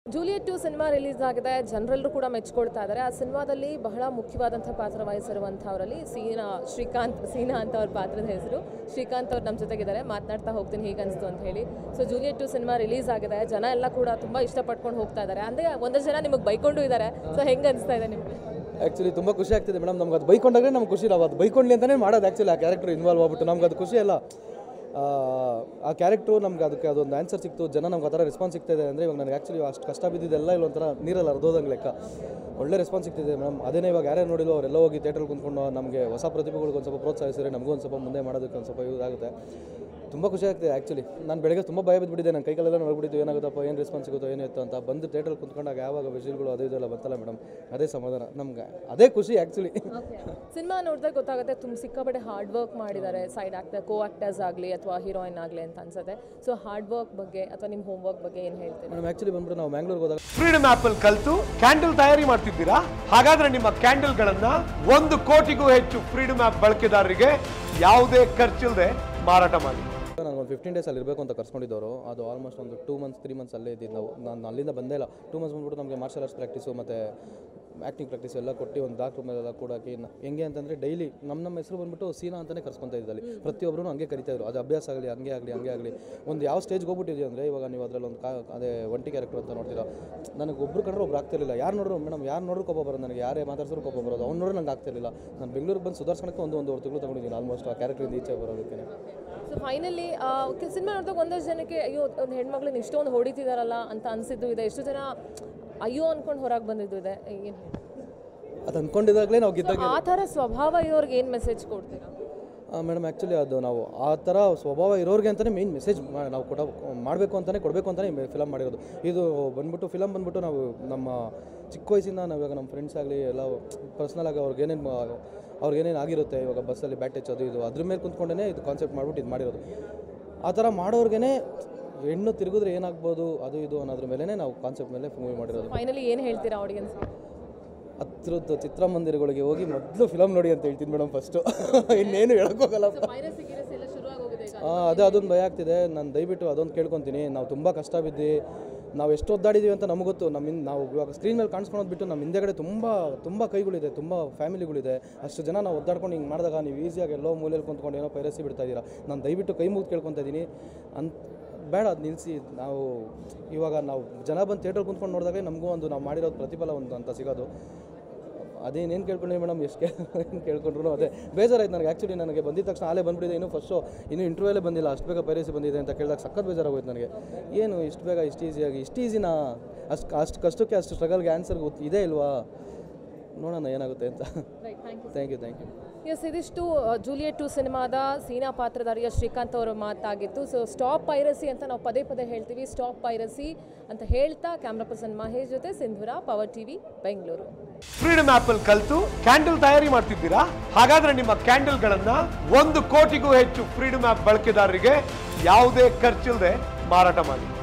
Juliet two cinema release ಆಗಿದೆ ಜನರೆಲ್ಲರೂ ಕೂಡ ಮೆಚ್ಕೊಳ್ತಾ ಇದ್ದಾರೆ ಆ ಸಿನಿಮಾದಲ್ಲಿ ಬಹಳ ಮುಖ್ಯವಾದಂಥ ಪಾತ್ರ ವಹಿಸಿರುವಂಥವರಲ್ಲಿ ಸೀನಾ ಶ್ರೀಕಾಂತ್ ಸೀನಾ ಅಂತ ಅವ್ರ ಪಾತ್ರದ ಹೆಸರು ಶ್ರೀಕಾಂತ್ ಅವ್ರು ನಮ್ಮ ಜೊತೆಗಿದ್ದಾರೆ ಮಾತನಾಡ್ತಾ ಹೋಗ್ತೀನಿ ಹೇಗೆ ಅನಿಸ್ತು ಅಂತ ಹೇಳಿ so Juliet two cinema release ಆಗಿದೆ ಜನ ಎಲ್ಲ ಕೂಡ ತುಂಬ ಇಷ್ಟಪಟ್ಕೊಂಡು ಹೋಗ್ತಾ ಇದ್ದಾರೆ ಅಂದರೆ ಒಂದಷ್ಟು ಜನ ನಿಮಗೆ ಬೈಕೊಂಡು ಇದ್ದಾರೆ ಸೊ ಹೆಂಗೆ ಅನಿಸ್ತಾ ಇದೆ ನಿಮಗೆ ಆ್ಯಕ್ಚುಲಿ ತುಂಬ ಖುಷಿ ಆಗ್ತಿದೆ ಮೇಡಮ್ ನಮ್ಗೆ ಅದು ಬೈಕೊಂಡಾಗ ನಮ್ಗೆ ಖುಷಿ ನಾವು ಅದು ಬೈಕೊಂಡ್ಲಿ ಅಂತಲೇ ಮಾಡೋದು ಆ್ಯಕ್ಚುಲಿ ಆ ಕ್ಯಾರೆಕ್ಟರ್ ಇನ್ವಾಲ್ವ್ ಆಗ್ಬಿಟ್ಟು ನಮ್ಗೆ ಅದು ಖುಷಿ ಅಲ್ಲ ಆ, ಆ ಕ್ಯಾರೆಕ್ಟ್ರು ನಮ್ಗೆ ಅದಕ್ಕೆ ಅದೊಂದು ಆನ್ಸರ್ ಸಿಕ್ತು ಜನ ನಮ್ಗೆ ಆ ಥರ ರೆಸ್ಪಾನ್ಸ್ ಸಿಗ್ತಾ ಇದೆ ಅಂದರೆ ಇವಾಗ ನನಗೆ ಆ್ಯಕ್ಚುಲಿ ಅಷ್ಟು ಕಷ್ಟ ಬಿದ್ದಿದ್ದೆಲ್ಲ ಇಲ್ಲ ಒಂಥರ ನೀರಲ್ಲಿ ಅರ್ಧೋದಂಗೆ ಲೆಕ್ಕ ಒಳ್ಳೆ ರೆಸ್ಪಾನ್ಸ್ ಸಿಗ್ತಿದೆ ಮೇಡಮ್ ಅದೇನೇ ಇವಾಗ ಯಾರ್ಯಾರು ನೋಡಿಲ್ಲ ಅವರೆಲ್ಲ ಹೋಗಿ ಥಿಯೇಟ್ರಲ್ಲಿ ಕುಂತ್ಕೊಂಡು ನಮಗೆ ಹೊಸ ಪ್ರತಿಭೆಗಳಿಗೆ ಒಂದು ಸ್ವಲ್ಪ ಪ್ರೋತ್ಸಾಹಿಸಿದ್ರೆ ನಮಗೂ ಒಂದು ಸ್ವಲ್ಪ ಮುಂದೆ ಮಾಡೋದಕ್ಕೆ ಒಂದು ಸ್ವಲ್ಪ ಯೂಸ್ ಆಗುತ್ತೆ ತುಂಬ ಖುಷಿ ಆಗ್ತಿದೆ ಆ್ಯಕ್ಚುಲಿ ನಾನು ಬೆಳಗ್ಗೆ ತುಂಬ ಭಯ ಬಿದ್ದುಬಿಟ್ಟಿದ್ದೆ ನನ್ನ ಕೈಗಳೆಲ್ಲ ನೋಡ್ಬಿಟ್ಟಿದ್ದು ಏನಾಗುತ್ತಪ್ಪ ಏನು ರೆಸ್ಪಾನ್ಸ್ ಸಿಗುತ್ತೋ ಏನು ಇತ್ತು ಅಂತ ಬಂದು ಥಿಯೇಟ್ರಲ್ಲಿ ಕುಂತ್ಕೊಂಡಾಗ ಯಾವಾಗ ವಿಷಯಗಳು ಅದು ಇದೆಲ್ಲ ಬಂತಲ್ಲ ಮೇಡಮ್ ಅದೇ ಸಮಾಧಾನ ನಮ್ಗೆ ಅದೇ ಖುಷಿ ಆ್ಯಕ್ಚುಲಿ ಸಿನಿಮಾ ನೋಡಿದಾಗ ಗೊತ್ತಾಗುತ್ತೆ ತುಂಬ ಸಿಕ್ಕಾಪಟ್ಟೆ ಹಾರ್ಡ್ ವರ್ಕ್ ಮಾಡಿದ್ದಾರೆ ಸೈಡ್ ಆಕ್ಟರ್ ಕೋ ಆಕ್ಟರ್ಸ್ ಆಗಲಿ ಅಥವಾ ಹೀರೋಯಿನ್ ಆಗಲಿ ಅಂತ ಅನ್ಸುತ್ತೆ ಸೊ ಹಾರ್ಡ್ ವರ್ಕ್ ಬಗ್ಗೆ ಅಥವಾ ನಿಮ್ಮ ಹೋಮ್ ವರ್ಕ್ ಬಗ್ಗೆ ಏನು ಹೇಳ್ತೀರಿ ಮೇಡಮ್ ಆ್ಯಕ್ಚುಲಿ ಬಂದ್ಬಿಟ್ಟು ನಾವು ಮ್ಯಾಂಗ್ಳೂರ್ಗೆ ಹೋದಾಗ ಫ್ರೀಡಮ್ ಆಪ್ ಅಲ್ಲಿ ಕಲ್ತು ಕ್ಯಾಂಡಲ್ ತಯಾರಿ ಮಾಡ್ತಿದ್ದೀರಾ ಹಾಗಾದ್ರೆ ನಿಮ್ಮ ಕ್ಯಾಂಡಲ್ ಗಳನ್ನ ಒಂದು ಕೋಟಿಗೂ ಹೆಚ್ಚು ಫ್ರೀಡಮ್ ಆಪ್ ಬಳಕೆದಾರರಿಗೆ ಯಾವುದೇ ಖರ್ಚಿಲ್ಲದೆ ಮಾರಾಟ ಮಾಡಿ ನಾನು ಒಂದು ಫಿಫ್ಟೀನ್ ಡೇಸ್ ಅಲ್ಲಿ ಇರಬೇಕು ಅಂತ ಕರ್ಸ್ಕೊಂಡಿದ್ದವರು ಅದು ಆಲ್ಮೋಸ್ಟ್ ಒಂದು ಟೂ ಮಂತ್ಸ್ ತ್ರೀ ಮಂತ್ಸ್ ಅಲ್ಲೇ ಇದ್ದಿದ್ದು ನಾವು ನಾನು ಅಲ್ಲಿಂದ ಬಂದೇ ಇಲ್ಲ ಟೂ ಮಂತ್ಸ್ ಬಂದ್ಬಿಟ್ಟು ನಮಗೆ ಮಾರ್ಷಲ್ ಆರ್ಟ್ಸ್ ಪ್ರಾಕ್ಟೀಸು ಮತ್ತು ಆ್ಯಕ್ಟಿಂಗ್ ಪ್ರಾಕ್ಟೀಸ್ ಎಲ್ಲ ಕೊಟ್ಟು ಒಂದು ಡಾಕ್ಟ್ರ್ ಮೇಲೆಲ್ಲ ಕೂಡಾಕಿ ನ- ಹೆಂಗೆ ಅಂತಂದರೆ ಡೈಲಿ ನಮ್ಮ ನಮ್ಮ ಹೆಸರು ಬಂದ್ಬಿಟ್ಟು ಸೀನಾ ಅಂತಲೇ ಕರ್ಸ್ಕೊತಾ ಇದ್ದಲ್ಲಿ ಪ್ರತಿಯೊಬ್ಬರು ಹಂಗೆ ಕರಿತಾ ಇದ್ರು ಅದು ಅಭ್ಯಾಸ ಆಗಲಿ ಹಂಗೆ ಆಗಲಿ ಹಂಗೆ ಆಗಲಿ ಒಂದು ಯಾವ ಸ್ಟೇಜ್ಗೆ ಹೋಗ್ಬಿಟ್ಟಿದ್ವಿ ಅಂದರೆ ಇವಾಗ ನೀವು ಅದರಲ್ಲಿ ಒಂದು ಕಾ ಅದೇ ಒಂಟಿ ಕ್ಯಾರೆಕ್ಟರ್ ಅಂತ ನೋಡ್ತೀರಾ ನನಗೆ ಒಬ್ರು ಕಂಡ್ರೆ ಒಬ್ರು ಆಗ್ತಿರಲಿಲ್ಲ ಯಾರು ನೋಡ್ರು ಮೇಡಮ್ ಯಾರು ನೋಡ್ರು ಕೋಪ ಬರೋದು ನನಗೆ ಯಾರೇ ಮಾತಾಡ್ಸಿದ್ರು ಕೋಪ ಬರೋದು ಅವ್ನು ನೋಡ್ರು ನಂಗೆ ಆಗ್ತಿರಲಿಲ್ಲ ನಾನು ಬೆಂಗಳೂರಿಗೆ ಬಂದು ಸುಧಾರಿಸ್ಕೊಳಕ್ಕೆ ಒಂದು ಒಂದೂವರೆ ತಿಂಗಳು ತೊಗೊಂಡಿದ್ದೀನಿ ಆಲ್ಮೋಸ್ಟ್ ಆ ಕ್ಯಾರೆಕ್ಟ್ರಿಂದ ಈಚೆ ಬರೋದಕ್ಕೆ ಸೊ ಫೈನಲಿ ಸಿನಿಮಾ ನೋಡಿದಾಗ ಒಂದಷ್ಟು ಜನಕ್ಕೆ ಅಯ್ಯೋ ಒಂದು ಹೆಣ್ಮಕ್ಳನ್ನ ಇಷ್ಟೊಂದು ಹೊಡಿತಿದಾರಲ್ಲ ಅಂತ ಅನಿಸಿದ್ದು ಇದೆ ಎಷ್ಟು ಜನ ಅಯ್ಯೋ ಅನ್ಕೊಂಡು ಹೊರಗೆ ಬಂದಿದ್ದು ಇದೆ ಏನು ಅದು ಅಂದ್ಕೊಂಡಿದ್ದಾಗಲೇ ನಾವು ಗೆದ್ದಾಗ ಆ ಥರ ಸ್ವಭಾವ ಇರೋರ್ಗೆ ಏನು ಮೆಸೇಜ್ ಕೊಡ್ತೀರಾ ಮೇಡಮ್ ಆ್ಯಕ್ಚುಲಿ ಅದು ನಾವು ಆ ಥರ ಸ್ವಭಾವ ಇರೋರಿಗೆ ಅಂತಲೇ ಮೇಯ್ನ್ ಮೆಸೇಜ್ ನಾವು ಕೊಡ ಮಾಡಬೇಕು ಅಂತಲೇ ಕೊಡಬೇಕು ಅಂತಲೇ ಫಿಲಮ್ ಮಾಡಿರೋದು ಇದು ಬಂದ್ಬಿಟ್ಟು ಫಿಲಮ್ ಬಂದ್ಬಿಟ್ಟು ನಾವು ನಮ್ಮ ಚಿಕ್ಕ ವಯಸ್ಸಿಂದ ನಾವು ಇವಾಗ ನಮ್ಮ ಫ್ರೆಂಡ್ಸ್ ಆಗಲಿ ಎಲ್ಲ ಪರ್ಸ್ನಲ್ ಆಗಿ ಅವ್ರಿಗೆ ಏನೇನು ಅವ್ರಿಗೆ ಏನೇನು ಆಗಿರುತ್ತೆ ಇವಾಗ ಬಸ್ಸಲ್ಲಿ ಬ್ಯಾಟ್ ಅದು ಇದು ಅದ್ರ ಮೇಲೆ ಕುಂತ್ಕೊಂಡೇ ಇದು ಕಾನ್ಸೆಪ್ಟ್ ಮಾಡ್ಬಿಟ್ಟು ಇದು ಮಾಡಿರೋದು ಆ ಥರ ಮಾಡೋರ್ಗೆ ಹೆಣ್ಣು ತಿರುಗಿದ್ರೆ ಏನಾಗ್ಬೋದು ಅದು ಇದು ಅನ್ನೋದ್ರ ಮೇಲೇ ನಾವು ಕಾನ್ಸೆಪ್ಟ್ ಮೇಲೆ ಮೂವಿ ಮಾಡಿರೋದು ಫೈನಲಿ ಏನು ಹೇಳ್ತೀರಾ ಆಡಿಯನ್ಸ್ಗೆ ಹತ್ರದ್ದು ಚಿತ್ರಮಂದಿರಗಳಿಗೆ ಹೋಗಿ ಮೊದಲು ಫಿಲಮ್ ನೋಡಿ ಅಂತ ಹೇಳ್ತೀನಿ ಮೇಡಮ್ ಫಸ್ಟು ಇನ್ನೇನು ಹೇಳೋಕ್ಕೋಗಲ್ಲ ಎಲ್ಲ ಶುರುವಾಗಿ ಹೋಗಿದೆ ಈಗ ಆ, ಅದೇ ಅದೊಂದು ಭಯ ಆಗ್ತಿದೆ ನಾನು ದಯವಿಟ್ಟು ಅದೊಂದು ಕೇಳ್ಕೊತೀನಿ ನಾವು ತುಂಬ ಕಷ್ಟ ಬಿದ್ದು ನಾವು ಎಷ್ಟು ಒದ್ದಾಡಿದ್ದೀವಿ ಅಂತ ನಮಗೆ ಗೊತ್ತು ನಮ್ಮ ಹಿಂ- ನಾವು ಇವಾಗ ಸ್ಕ್ರೀನ್ ಮೇಲೆ ಕಾಣಿಸ್ಕೊಳೋದು ಬಿಟ್ಟು ನಮ್ಮ ಹಿಂದೆಗಡೆ ತುಂಬ ತುಂಬ ಕೈಗಳಿದೆ ತುಂಬ ಫ್ಯಾಮಿಲಿಗಳಿದೆ ಅಷ್ಟು ಜನ ನಾವು ಒದ್ದಾಡ್ಕೊಂಡು ಹಿಂಗೆ ಮಾಡಿದಾಗ ನೀವು ಈಸಿಯಾಗಿ ಎಲ್ಲೋ ಮೂಲೆಯಲ್ಲಿ ಕುಂತ್ಕೊಂಡು ಏನೋ ಪೈರಸಿ ಬಿಡ್ತಾ ಇದ್ದೀರಾ ನಾನು ದಯವಿಟ್ಟು ಕೈ ಮುಗಿದು ಕೇಳ್ಕೊತಾ ಇದ್ದೀನಿ ಅಂತ ಬೇಡ ಅದು ನಿಲ್ಲಿಸಿ ನಾವು ಇವಾಗ ನಾವು ಜನ ಬಂದು ಥಿಯೇಟರ್ ಕುಂತ್ಕೊಂಡು ನೋಡಿದಾಗ ನಮಗೂ ಒಂದು ನಾವು ಮಾಡಿರೋದು ಪ್ರತಿಫಲ ಒಂದು ಅಂತ ಸಿಗೋದು ಅದೇನೇನು ಕೇಳ್ಕೊಂಡ್ರಿ ಮೇಡಮ್ ಎಷ್ಟು ಏನು ಕೇಳ್ಕೊಂಡ್ರು ಅದೇ ಬೇಜಾರಾಯ್ತು ನನಗೆ ಆ್ಯಕ್ಚುಲಿ ನನಗೆ ಬಂದಿದ ತಕ್ಷಣ ಆಲೇ ಬಂದ್ಬಿಟ್ಟಿದೆ ಇನ್ನೂ ಫಸ್ಟು ಇನ್ನೂ ಇಂಟರ್ವ್ಯೂಲೇ ಬಂದಿಲ್ಲ ಅಷ್ಟು ಬೇಗ ಪೈರಸಿ ಬಂದಿದೆ ಅಂತ ಕೇಳಿದಾಗ ಸಖತ್ ಬೇಜಾರಾಗೋಯ್ತು ನನಗೆ ಏನು ಇಷ್ಟು ಬೇಗ ಇಷ್ಟು ಈಸಿಯಾಗಿ ಇಷ್ಟು ಈಸಿನಾ ಅಷ್ಟು ಅಷ್ಟು ಕಷ್ಟಕ್ಕೆ ಅಷ್ಟು ಸ್ಟ್ರಗಲ್ಗೆ ಆನ್ಸರ್ ಗೊತ್ತು ಇದೇ ಇಲ್ವಾ ನೋಡೋಣ ಏನಾಗುತ್ತೆ ಅಂತ thank you thank you yes ಇದಿಷ್ಟು ಜೂಲಿಯಟ್ ಟು ಸಿನಿಮಾದ ಸೀನಾ ಪಾತ್ರಧಾರಿಯ ಶ್ರೀಕಾಂತ್ ಅವರ ಮಾತಾಗಿತ್ತು ಸೊ ಸ್ಟಾಪ್ ಪೈರಸಿ ಅಂತ ನಾವು ಪದೇ ಪದೇ ಹೇಳ್ತೀವಿ ಸ್ಟಾಪ್ ಪೈರಸಿ ಅಂತ ಹೇಳ್ತಾ ಕ್ಯಾಮ್ರಾ ಪರ್ಸನ್ ಮಹೇಶ್ ಜೊತೆ Sindhura power TV Bengaluru freedom app ಅಲ್ಲಿ ಕಲ್ತು ಕ್ಯಾಂಡಲ್ ತಯಾರಿ ಮಾಡ್ತಿದ್ದೀರಾ ಹಾಗಾದ್ರೆ ನಿಮ್ಮ ಕ್ಯಾಂಡಲ್ ಗಳನ್ನ ಒಂದು ಕೋಟಿಗೂ ಹೆಚ್ಚು ಫ್ರೀಡಮ್ ಆಪ್ ಬಳಕೆದಾರರಿಗೆ ಯಾವುದೇ ಖರ್ಚಿಲ್ಲದೆ ಮಾರಾಟ ಮಾಡಿ